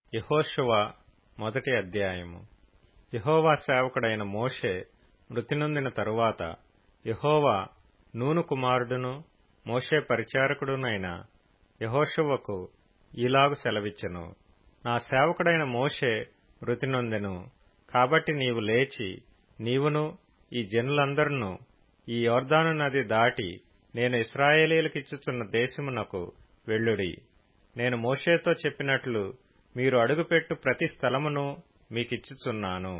యెహోషువ మొదటి అధ్యాయము యెహోవా సేవకుడైన మోషే మృతి నొందిన తరువాత యెహోవా నూను కుమారుడును మోషే పరిచారకుడునైన యెహోషువకు ఈలాగు సెలవిచ్చెను నా సేవకుడైన మోషే మృతి నొందెను కాబట్టి నీవు లేచి నీవును ఈ జనులందరును ఈ యోర్దాను నది దాటి నేను ఇస్రాయేలీలకిచ్చుచున్న దేశమునకు వెళ్ళుడి నేను మోషేతో చెప్పినట్లు మీరు అడుగుపెట్టు ప్రతి స్థలమును మీకిచ్చుచున్నాను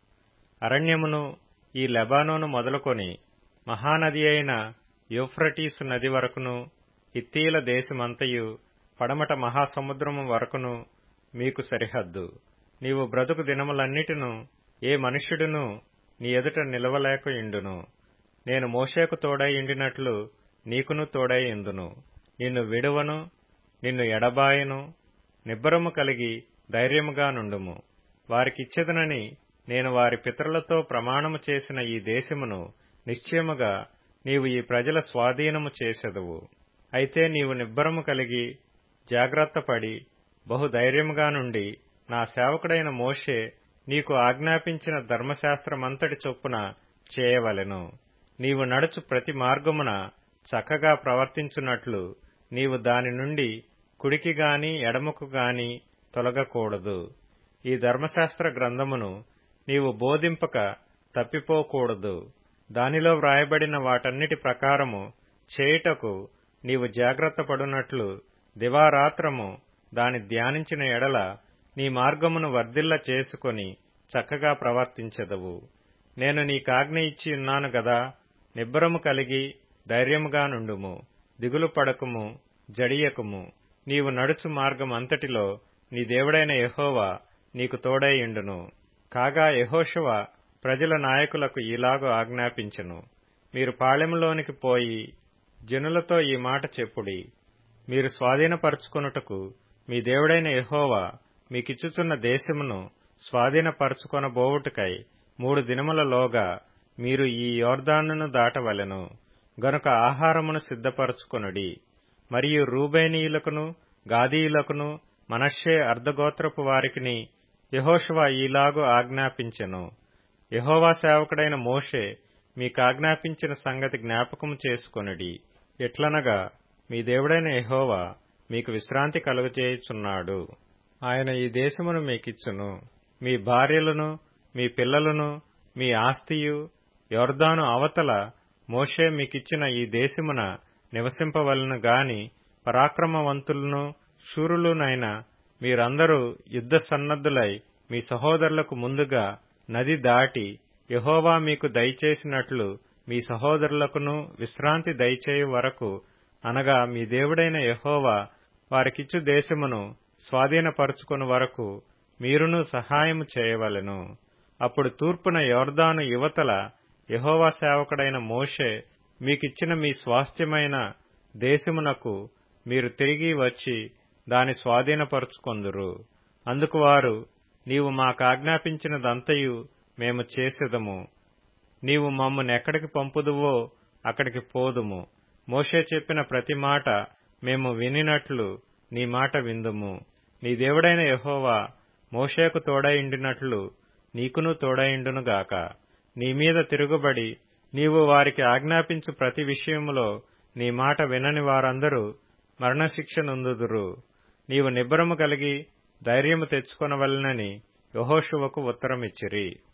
అరణ్యమును ఈ లెబానోను మొదలుకొని మహానది అయిన యూఫ్రటీసు నది వరకును హిత్తీల దేశమంతయు పడమట మహాసముద్రము వరకును మీకు సరిహద్దు నీవు బ్రతుకు దినములన్నిటిను ఏ మనుష్యుడును నీ ఎదుట నిలవలేకయుండును నేను మోషేకు తోడై ఉండినట్లు నీకును తోడై ఇందును నిన్ను విడువను నిన్ను ఎడబాయను నిబ్బరము కలిగి ధైర్యముగా నుండుము వారికిచ్చెదనని నేను వారి పితరులతో ప్రమాణము చేసిన ఈ దేశమును నిశ్చయముగా నీవు ఈ ప్రజల స్వాధీనము చేసెదవు అయితే నీవు నిబ్బరము కలిగి జాగ్రత్తపడి బహుధైర్యముగా నుండి నా సేవకుడైన మోషే నీకు ఆజ్ఞాపించిన ధర్మశాస్త్రమంతటి చొప్పున చేయవలెను నీవు నడుచు ప్రతి మార్గమున చక్కగా ప్రవర్తించున్నట్లు నీవు దాని నుండి కుడికి గాని ఎడమకు గాని తొలగకూడదు ఈ ధర్మశాస్త్ర గ్రంథమును నీవు బోధింపక తప్పిపోకూడదు దానిలో వ్రాయబడిన వాటన్నిటి ప్రకారము చేయుటకు నీవు జాగ్రత్త పడునట్లు దివారాత్రము దాని ధ్యానించిన ఎడల నీ మార్గమును వర్ధిల్ల చేసుకొని చక్కగా ప్రవర్తించెదవు నేను నీకాజ్ఞ ఇచ్చి ఉన్నాను గదా నిబ్బరము కలిగి ధైర్యముగా నుండుము దిగులు పడకుము జడియకుము నీవు నడుచు మార్గం అంతటిలో నీ దేవుడైన యహోవా నీకు తోడైయుండును కాగా యహోషువ ప్రజల నాయకులకు ఈలాగు ఆజ్ఞాపించెను మీరు పాళెములోనికి పోయి జనులతో ఈ మాట చెప్పుడి మీరు స్వాధీనపరచుకొనుటకు మీ దేవుడైన యహోవా మీకిచ్చుచున్న దేశమును స్వాధీనపరచుకొనబోవుటకై మూడు దినములలోగా మీరు ఈ యోర్దానును దాటవలెను గనుక ఆహారమును సిద్ధపరచుకొనుడి మరియు రూబేనీయులకును గాదీయులకును మనష్షే అర్ధగోత్రపు వారికిని యహోషువ ఈలాగు ఆజ్ఞాపించెను యహోవా సేవకుడైన మోషే మీకాజ్ఞాపించిన సంగతి జ్ఞాపకము చేసుకొనుడి ఎట్లనగా మీ దేవుడైన యహోవా మీకు విశ్రాంతి కలుగజేయుచున్నాడు ఆయన ఈ దేశమును మీకిచ్చును మీ భార్యలను మీ పిల్లలను మీ ఆస్తియు యొర్దాను అవతల మోషే మీకిచ్చిన ఈ దేశమున నివసింపవలను గాని పరాక్రమవంతులను శూరులునైన మీరందరూ యుద్ధ సన్నద్ధులై మీ సహోదరులకు ముందుగా నది దాటి యహోవా మీకు దయచేసినట్లు మీ సహోదరులకును విశ్రాంతి దయచేయు వరకు అనగా మీ దేవుడైన యహోవా వారికిచ్చు దేశమును స్వాధీనపరుచుకుని వరకు మీరును సహాయము చేయవలెను అప్పుడు తూర్పున యోర్దాను యువతల యహోవా సేవకుడైన మోషే మీకిచ్చిన మీ స్వాస్థ్యమైన దేశమునకు మీరు తిరిగి వచ్చి దాని స్వాధీనపరుచుకొందురు అందుకు వారు నీవు మాకాజ్ఞాపించినదంతయు మేము చేసెదము నీవు మమ్మునెక్కడికి పంపుదువో అక్కడికి పోదుము మోషే చెప్పిన ప్రతి మాట మేము వినినట్లు నీ మాట విందుము నీ దేవుడైన యహోవా మోషేకు తోడైండినట్లు నీకును తోడైండునుగాక నీ మీద తిరుగుబడి నీవు వారికి ఆజ్ఞాపించు ప్రతి విషయములో నీ మాట వినని వారందరూ మరణశిక్ష నొందుదురు నీవు నిబ్బరము కలిగి ధైర్యము తెచ్చుకొనవలనని యహోషువకు ఉత్తరమిచ్చిరి